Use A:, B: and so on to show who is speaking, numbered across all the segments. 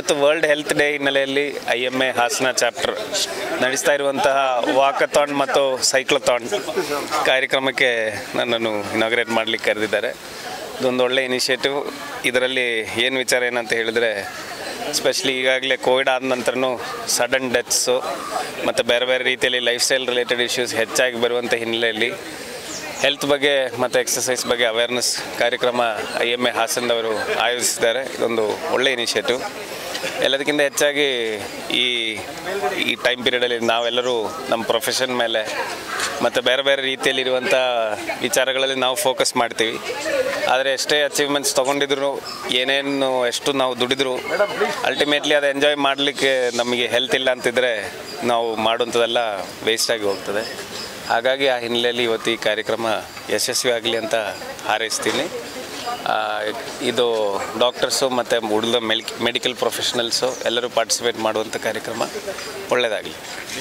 A: ಇವತ್ತು world health day ಹಿನ್ನೆಲೆಯಲ್ಲಿ I M A Hassan chapter ನಡೆಸ್ತಾ ಇರುವಂತಹ ವಾಕಥಾನ್ ಮತ್ತು ಸೈಕ್ಲಥಾನ್ ಕಾರ್ಯಕ್ರಮಕ್ಕೆ ನನ್ನನ್ನು ಇನಾಗ್ರೇಟ್ ಮಾಡಲಿಕ್ಕೆ ಕರೆದಿದ್ದಾರೆ ಇದೊಂದು ಒಳ್ಳೆ ಇನಿಷಿಯೇಟಿವ್ ಇದರಲ್ಲಿ ಏನು ವಿಚಾರ ಏನಂತ ಹೇಳಿದರೆ ಸ್ಪೆಷಲಿ ಈಗಾಗಲೇ ಕೋವಿಡ್ ಆದ ನಂತರನೂ ಸಡನ್ ಡೆತ್ಸು ಮತ್ತು ಬೇರೆ ಬೇರೆ ರೀತಿಯಲ್ಲಿ ಲೈಫ್ ಸ್ಟೈಲ್ ರಿಲೇಟೆಡ್ ಇಶ್ಯೂಸ್ ಹೆಚ್ಚಾಗಿ ಬರುವಂಥ ಹಿನ್ನೆಲೆಯಲ್ಲಿ ಹೆಲ್ತ್ ಬಗ್ಗೆ ಮತ್ತು ಎಕ್ಸಸೈಸ್ ಬಗ್ಗೆ ಅವೇರ್ನೆಸ್ ಕಾರ್ಯಕ್ರಮ ಐ ಎಮ್ ಎ ಹಾಸನದವರು ಆಯೋಜಿಸಿದ್ದಾರೆ ಇದೊಂದು ಒಳ್ಳೆ ಇನಿಷಿಯೇಟಿವ್ ಎಲ್ಲದಕ್ಕಿಂತ ಹೆಚ್ಚಾಗಿ ಈ ಈ ಟೈಮ್ ಪೀರಿಯಡಲ್ಲಿ ನಾವೆಲ್ಲರೂ ನಮ್ಮ ಪ್ರೊಫೆಷನ್ ಮೇಲೆ ಮತ್ತು ಬೇರೆ ಬೇರೆ ರೀತಿಯಲ್ಲಿರುವಂಥ ವಿಚಾರಗಳಲ್ಲಿ ನಾವು ಫೋಕಸ್ ಮಾಡ್ತೀವಿ ಆದರೆ ಎಷ್ಟೇ ಅಚೀವ್ಮೆಂಟ್ಸ್ ತೊಗೊಂಡಿದ್ರು ಏನೇನು ಎಷ್ಟು ನಾವು ದುಡಿದ್ರು ಅಲ್ಟಿಮೇಟ್ಲಿ ಅದು ಎಂಜಾಯ್ ಮಾಡಲಿಕ್ಕೆ ನಮಗೆ ಹೆಲ್ತ್ ಇಲ್ಲ ಅಂತಿದ್ರೆ ನಾವು ಮಾಡುವಂಥದ್ದೆಲ್ಲ ವೇಸ್ಟ್ ಆಗಿ ಹೋಗ್ತದೆ ಹಾಗಾಗಿ ಆ ಹಿನ್ನೆಲೆಯಲ್ಲಿ ಇವತ್ತು ಈ ಕಾರ್ಯಕ್ರಮ ಯಶಸ್ವಿ ಆಗಲಿ ಅಂತ ಹಾರೈಸ್ತೀನಿ ಆ, ಇದು ಡಾಕ್ಟರ್ಸು ಮತ್ತು ಉಳಿದ ಮೆಲ್ ಮೆಡಿಕಲ್ ಪ್ರೊಫೆಷನಲ್ಸು ಎಲ್ಲರೂ ಪಾರ್ಟಿಸಿಪೇಟ್ ಮಾಡುವಂಥ ಕಾರ್ಯಕ್ರಮ ಒಳ್ಳೆಯದಾಗಲಿ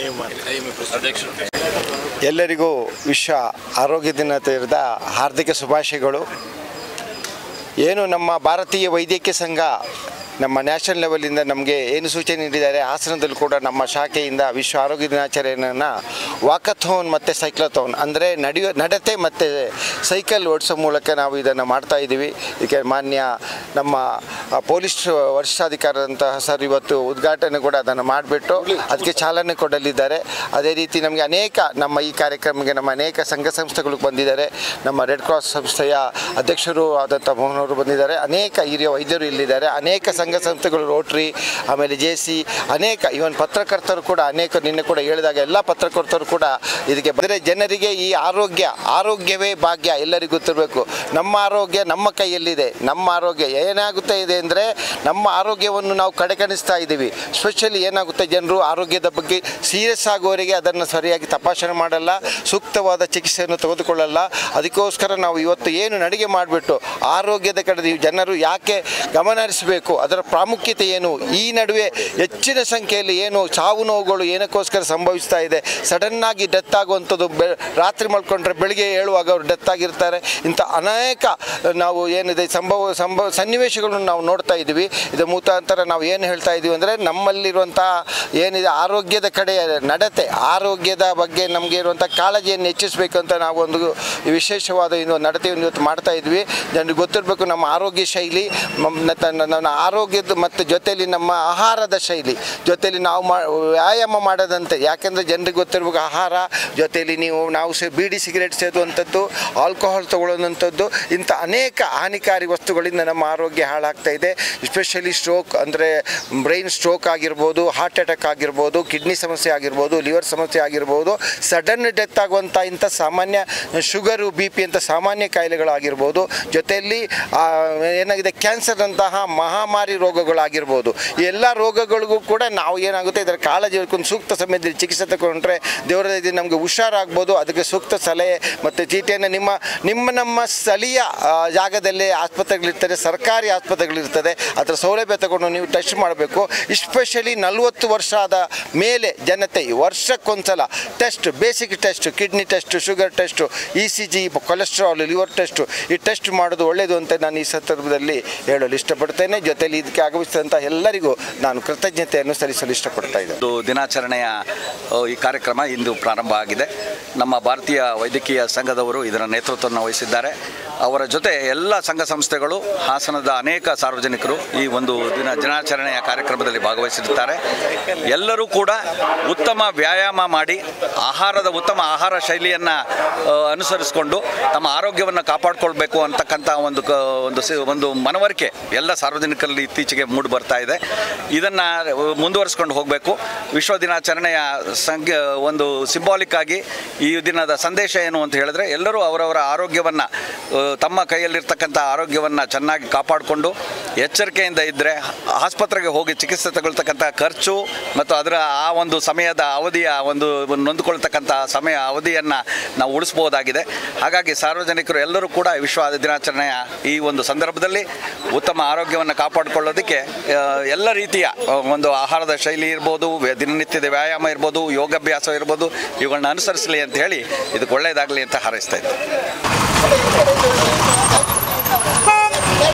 B: ಎಲ್ಲರಿಗೂ ವಿಶ್ವ ಆರೋಗ್ಯ ದಿನ ತೆರೆದ ಹಾರ್ದಿಕ ಶುಭಾಶಯಗಳು ಏನು ನಮ್ಮ ಭಾರತೀಯ ವೈದ್ಯಕೀಯ ಸಂಘ ನಮ್ಮ ನ್ಯಾಷನಲ್ ಲೆವೆಲಿಂದ ನಮಗೆ ಏನು ಸೂಚನೆ ನೀಡಿದ್ದಾರೆ ಹಾಸನದಲ್ಲೂ ಕೂಡ ನಮ್ಮ ಶಾಖೆಯಿಂದ ವಿಶ್ವ ಆರೋಗ್ಯ ದಿನಾಚರಣೆಯನ್ನು ವಾಕಥೋನ್ ಮತ್ತು ಸೈಕ್ಲಥೋನ್ ಅಂದರೆ ನಡೆಯೋ ನಡತೆ ಮತ್ತು ಸೈಕಲ್ ಓಡಿಸೋ ಮೂಲಕ ನಾವು ಇದನ್ನು ಮಾಡ್ತಾ ಇದ್ದೀವಿ ಇದಕ್ಕೆ ಮಾನ್ಯ ನಮ್ಮ ಆ, ಪೊಲೀಸ್ ವರಿಷ್ಠಾಧಿಕಾರದಂತಹ ಸರ್ ಇವತ್ತು ಉದ್ಘಾಟನೆ ಕೂಡ ಅದನ್ನು ಮಾಡಿಬಿಟ್ಟು ಅದಕ್ಕೆ ಚಾಲನೆ ಕೊಡಲಿದ್ದಾರೆ ಅದೇ ರೀತಿ ನಮಗೆ ಅನೇಕ ನಮ್ಮ ಈ ಕಾರ್ಯಕ್ರಮಕ್ಕೆ ನಮ್ಮ ಅನೇಕ ಸಂಘ ಸಂಸ್ಥೆಗಳು ಬಂದಿದ್ದಾರೆ ನಮ್ಮ ರೆಡ್ ಕ್ರಾಸ್ ಸಂಸ್ಥೆಯ ಅಧ್ಯಕ್ಷರು ಆದಂಥ ಮೋಹನ್ ಅವರು ಬಂದಿದ್ದಾರೆ ಅನೇಕ ಹಿರಿಯ ವೈದ್ಯರು ಇಲ್ಲಿದ್ದಾರೆ ಅನೇಕ ಸಂಘ ಸಂಸ್ಥೆಗಳು ರೋಟ್ರಿ ಆಮೇಲೆ ಜೆ ಸಿ ಅನೇಕ ಇವನ್ ಪತ್ರಕರ್ತರು ಕೂಡ ಅನೇಕ ನಿನ್ನೆ ಕೂಡ ಹೇಳಿದಾಗ ಎಲ್ಲ ಪತ್ರಕರ್ತರು ಕೂಡ ಇದಕ್ಕೆ ಬಂದರೆ ಜನರಿಗೆ ಈ ಆರೋಗ್ಯ ಆರೋಗ್ಯವೇ ಭಾಗ್ಯ ಎಲ್ಲರಿಗೂ ಗೊತ್ತಿರಬೇಕು ನಮ್ಮ ಆರೋಗ್ಯ ನಮ್ಮ ಕೈಯಲ್ಲಿದೆ ನಮ್ಮ ಆರೋಗ್ಯ ಏನಾಗುತ್ತೆ ಇದೆ ಅಂದರೆ ನಮ್ಮ ಆರೋಗ್ಯವನ್ನು ನಾವು ಕಡೆಗಣಿಸ್ತಾ ಇದ್ದೀವಿ ಸ್ಪೆಷಲಿ ಏನಾಗುತ್ತೆ ಜನರು ಆರೋಗ್ಯದ ಬಗ್ಗೆ ಸೀರಿಯಸ್ ಆಗುವವರೆಗೆ ಅದನ್ನು ಸರಿಯಾಗಿ ತಪಾಸಣೆ ಮಾಡಲ್ಲ ಸೂಕ್ತವಾದ ಚಿಕಿತ್ಸೆಯನ್ನು ತೆಗೆದುಕೊಳ್ಳಲ್ಲ ಅದಕ್ಕೋಸ್ಕರ ನಾವು ಇವತ್ತು ಏನು ನಡಿಗೆ ಮಾಡಿಬಿಟ್ಟು ಆರೋಗ್ಯದ ಕಡೆ ನೀವು ಜನರು ಯಾಕೆ ಗಮನ ಹರಿಸಬೇಕು ಅದರ ಪ್ರಾಮುಖ್ಯತೆ ಏನು ಈ ನಡುವೆ ಹೆಚ್ಚಿನ ಸಂಖ್ಯೆಯಲ್ಲಿ ಏನು ಸಾವು ನೋವುಗಳು ಏನಕ್ಕೋಸ್ಕರ ಸಂಭವಿಸ್ತಾ ಇದೆ ಸಡನ್ನಾಗಿ ಡೆತ್ ಆಗುವಂಥದ್ದು ಬೆ ರಾತ್ರಿ ಮಲ್ಕೊಂಡ್ರೆ ಬೆಳಿಗ್ಗೆ ಹೇಳುವಾಗ ಅವರು ಡೆತ್ ಆಗಿರ್ತಾರೆ ಇಂಥ ಅನೇಕ ನಾವು ಏನಿದೆ ಸಂಭವ ಸಂಭವ ಸನ್ನಿವೇಶಗಳನ್ನು ನಾವು ನೋಡ್ತಾ ಇದ್ದೀವಿ ಇದು ಮುಖಾಂತರ ನಾವು ಏನು ಹೇಳ್ತಾ ಇದ್ದೀವಿ ಅಂದರೆ ನಮ್ಮಲ್ಲಿರುವಂಥ ಏನಿದೆ ಆರೋಗ್ಯದ ಕಡೆ ನಡತೆ ಆರೋಗ್ಯದ ಬಗ್ಗೆ ನಮಗೆ ಇರುವಂಥ ಕಾಳಜಿಯನ್ನು ಹೆಚ್ಚಿಸಬೇಕು ಅಂತ ನಾವು ಒಂದು ವಿಶೇಷವಾದ ಇನ್ನು ನಡತೆಯನ್ನು ಇವತ್ತು ಮಾಡ್ತಾ ಇದ್ವಿ ಜನರಿಗೆ ಗೊತ್ತಿರಬೇಕು ನಮ್ಮ ಆರೋಗ್ಯ ಶೈಲಿ ಮ- ನ- ನ- ನನ್ನ ಆರೋಗ್ಯದ ಮತ್ತು ಜೊತೆಯಲ್ಲಿ ನಮ್ಮ ಆಹಾರದ ಶೈಲಿ ಜೊತೆಯಲ್ಲಿ ನಾವು ಮಾ ವ್ಯಾಯಾಮ ಮಾಡೋದಂತೆ ಯಾಕೆಂದರೆ ಜನರಿಗೆ ಗೊತ್ತಿರಬೇಕು ಆಹಾರ ಜೊತೆಯಲ್ಲಿ ನೀವು ನಾವು ಸೇ ಬೀಡಿ ಸಿಗರೇಟ್ ಸೇದುವಂಥದ್ದು ಆಲ್ಕೋಹಾಲ್ ತಗೊಳ್ಳೋದಂಥದ್ದು ಇಂಥ ಅನೇಕ ಹಾನಿಕಾರಿ ವಸ್ತುಗಳಿಂದ ನಮ್ಮ ಆರೋಗ್ಯ ಹಾಳಾಗ್ತಾ ಇದೆ ಎಸ್ಪೆಷಲಿ ಸ್ಟ್ರೋಕ್ ಅಂದರೆ ಬ್ರೈನ್ ಸ್ಟ್ರೋಕ್ ಆಗಿರ್ಬೋದು ಹಾರ್ಟ್ ಅಟ್ಯಾಕ್ ಆಗಿರ್ಬೋದು ಕಿಡ್ನಿ ಸಮಸ್ಯೆ ಆಗಿರ್ಬೋದು ಲಿವರ್ ಸಮಸ್ಯೆ ಆಗಿರ್ಬೋದು ಸಡನ್ ಡೆತ್ ಆಗುವಂಥ ಇಂಥ ಸಾಮಾನ್ಯ ಶುಗರು ಬಿ ಪಿ ಅಂತ ಸಾಮಾನ್ಯ ಕಾಯಿಲೆಗಳಾಗಿರ್ಬೋದು ಜೊತೆಯಲ್ಲಿ ಆ, ಏನಾಗಿದೆ ಕ್ಯಾನ್ಸರ್ ಅಂತಹ ಮಹಾಮಾರಿ ರೋಗಗಳಾಗಿರ್ಬೋದು ಈ ಎಲ್ಲ ರೋಗಗಳಿಗೂ ಕೂಡ ನಾವು ಏನಾಗುತ್ತೆ ಇದರ ಕಾಳಜಿ ಒಂದು ಸೂಕ್ತ ಸಮಯದಲ್ಲಿ ಚಿಕಿತ್ಸೆ ತಗೊಂಡ್ರೆ ದೇವರ ದಯೆಯಿಂದ ನಮಗೆ ಹುಷಾರಾಗ್ಬೋದು ಅದಕ್ಕೆ ಸೂಕ್ತ ಸಲಹೆ ಮತ್ತು ಚೀಟಿಯನ್ನು ನಿಮ್ಮ ನಿಮ್ಮ ನಮ್ಮ ಸ್ಥಳೀಯ ಆ, ಜಾಗದಲ್ಲೇ ಆಸ್ಪತ್ರೆಗಳಿರ್ತದೆ ಸರ್ಕಾರಿ ಆಸ್ಪತ್ರೆಗಳಿರ್ತದೆ ಅದರ ಸೌಲಭ್ಯ ತಗೊಂಡು ನೀವು ಟೆಸ್ಟ್ ಮಾಡಬೇಕು ಎಸ್ಪೆಷಲಿ ನಲವತ್ತು ವರ್ಷ ಆದ ಮೇಲೆ ಜನತೆ ವರ್ಷಕ್ಕೊಂದ್ಸಲ test basic test kidney test sugar test E C G cholesterol liver test ಈ ಟೆಸ್ಟ್ ಮಾಡೋದು ಒಳ್ಳೆಯದು ಅಂತ ನಾನು ಈ ಸಂದರ್ಭದಲ್ಲಿ ಹೇಳಲು ಇಷ್ಟಪಡ್ತೇನೆ ಜೊತೆಯಲ್ಲಿ ಇದಕ್ಕೆ ಆಗಮಿಸಿದಂಥ ಎಲ್ಲರಿಗೂ ನಾನು ಕೃತಜ್ಞತೆಯನ್ನು ಸಲ್ಲಿಸಲು ಇಷ್ಟಪಡ್ತಾ ಇದ್ದೇನೆ
C: ಒಂದು ದಿನಾಚರಣೆಯ ಅ, ಈ ಕಾರ್ಯಕ್ರಮ ಇಂದು ಪ್ರಾರಂಭ ಆಗಿದೆ ನಮ್ಮ ಭಾರತೀಯ ವೈದ್ಯಕೀಯ ಸಂಘದವರು ಇದರ ನೇತೃತ್ವವನ್ನು ವಹಿಸಿದ್ದಾರೆ ಅವರ ಜೊತೆ ಎಲ್ಲ ಸಂಘ ಸಂಸ್ಥೆಗಳು ಹಾಸನದ ಅನೇಕ ಸಾರ್ವಜನಿಕರು ಈ ಒಂದು ದಿನ ದಿನಾಚರಣೆಯ ಕಾರ್ಯಕ್ರಮದಲ್ಲಿ ಭಾಗವಹಿಸಿರುತ್ತಾರೆ ಎಲ್ಲರೂ ಕೂಡ ಉತ್ತಮ ವ್ಯಾಯಾಮ ಮಾಡಿ ಆಹಾರದ ಉತ್ತಮ ಆಹಾರ ಶೈಲಿಯನ್ನು ಅನುಸರಿಸಿಕೊಂಡು ತಮ್ಮ ಆರೋಗ್ಯವನ್ನು ಕಾಪಾಡಿಕೊಳ್ಬೇಕು ಅಂತಕ್ಕಂಥ ಒಂದು ಕ ಒಂದು ಸಿ ಒಂದು ಮನವರಿಕೆ ಎಲ್ಲ ಸಾರ್ವಜನಿಕರಲ್ಲಿ ಇತ್ತೀಚೆಗೆ ಮೂಡಿ ಬರ್ತಾ ಇದೆ ಇದನ್ನು ಮುಂದುವರಿಸ್ಕೊಂಡು ಹೋಗಬೇಕು ವಿಶ್ವ ದಿನಾಚರಣೆಯ ಸಂಖ್ಯೆ ಒಂದು ಸಿಂಬಾಲಿಕ್ ಆಗಿ ಈ ದಿನದ ಸಂದೇಶ ಏನು ಅಂತ ಹೇಳಿದ್ರೆ ಎಲ್ಲರೂ ಅವರವರ ಆರೋಗ್ಯವನ್ನು ತಮ್ಮ ಕೈಯಲ್ಲಿರ್ತಕ್ಕಂಥ ಆರೋಗ್ಯವನ್ನು ಚೆನ್ನಾಗಿ ಕಾಪಾಡಿಕೊಂಡು ಎಚ್ಚರಿಕೆಯಿಂದ ಇದ್ದರೆ ಆಸ್ಪತ್ರೆಗೆ ಹೋಗಿ ಚಿಕಿತ್ಸೆ ತಗೊಳ್ತಕ್ಕಂಥ ಖರ್ಚು ಮತ್ತು ಅದರ ಆ ಒಂದು ಸಮಯದ ಅವಧಿಯ ಒಂದು ನೊಂದುಕೊಳ್ತಕ್ಕಂಥ ಸಮಯ ಅವಧಿಯನ್ನು ನಾವು ಉಳಿಸ್ಬೋದಾಗಿದೆ ಹಾಗಾಗಿ ಸಾರ್ವಜನಿಕರು ಎಲ್ಲರೂ ಕೂಡ ವಿಶ್ವ ದಿನಾಚರಣೆಯ ಈ ಒಂದು ಸಂದರ್ಭದಲ್ಲಿ ಉತ್ತಮ ಆರೋಗ್ಯವನ್ನು ಕಾಪಾಡಿಕೊಳ್ಳೋದಕ್ಕೆ ಆ, ಎಲ್ಲ ರೀತಿಯ ಆ, ಒಂದು ಆಹಾರದ ಶೈಲಿ ಇರ್ಬೋದು ವ್ಯ- ದಿನನಿತ್ಯದ ವ್ಯಾಯಾಮ ಇರ್ಬೋದು ಯೋಗಾಭ್ಯಾಸ ಇರ್ಬೋದು ಇವುಗಳನ್ನ ಅನುಸರಿಸಲಿ ಅಂತ ಹೇಳಿ ಇದಕ್ಕೆ ಒಳ್ಳೆಯದಾಗಲಿ ಅಂತ ಹಾರೈಸ್ತಾ ಇದ್ದೀನಿ